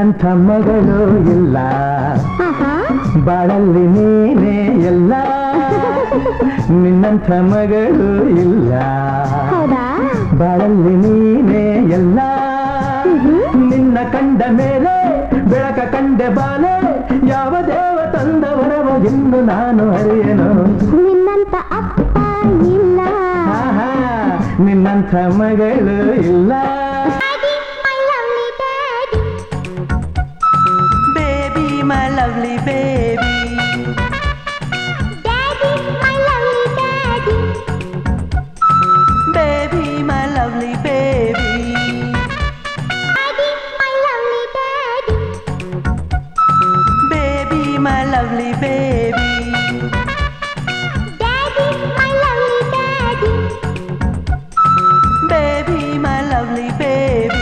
ನಿನ್ನಂಥ ಮಗಳು ಇಲ್ಲ ಆಹಾ ಬಾಳಲ್ಲಿ ನೀನೇ ಎಲ್ಲ ನಿನ್ನಂಥ ಮಗಳು ಇಲ್ಲ ಹೌದಾ ಬಾಳಲ್ಲಿ ನೀನೇ ಎಲ್ಲ ನಿನ್ನ ಕಂಡ ಮೇಲೆ ಬೆಳಕ ಕಂಡೆ ಬಾಲೆ ಯಾವ ದೇವ ತಂದವರವ ಇನ್ನು ನಾನು ಅರಿಯನು ನಿನ್ನಂತ ಅಪ್ಪ ಇಲ್ಲ ಆಹಾ ನಿನ್ನಂಥ ಮಗಳು ಇಲ್ಲ my lovely daddy. baby, my lovely baby. Daddy, my lovely daddy. Baby, my lovely baby. Daddy, my lovely daddy. Baby, my lovely baby. Daddy, my lovely daddy. Baby, my lovely baby.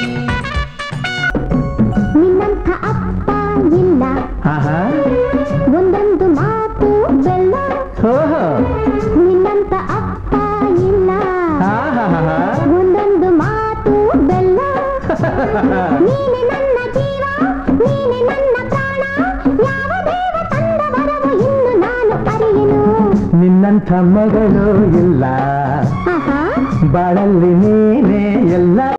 ನಿನ್ನಂಥ ಅಪ್ಪ ಇಲ್ಲ ಆಹಾ ಒಂದೊಂದು ಮಾತು ಬೆಲ್ಲ ಓಹೋ ನಿನ್ನಂಥ ಅಪ್ಪ ಇಲ್ಲ ಆಹಾಹಾ. ಒಂದೊಂದು ಮಾತು ಬೆಲ್ಲ ನೀನೆ ನನ್ನ ಜೀವ ನೀನೆ ನನ್ನ ಪ್ರಾಣ ಯಾವ ದೇವ ತಂದ ವರವು ಇನ್ನು ನಾನು ಅರಿಯೆನು ನಿನ್ನಂಥ ಮಗಳು ಇಲ್ಲ ಆಹಾ ಬಾಳಲ್ಲಿ ನೀನೇ ಎಲ್ಲ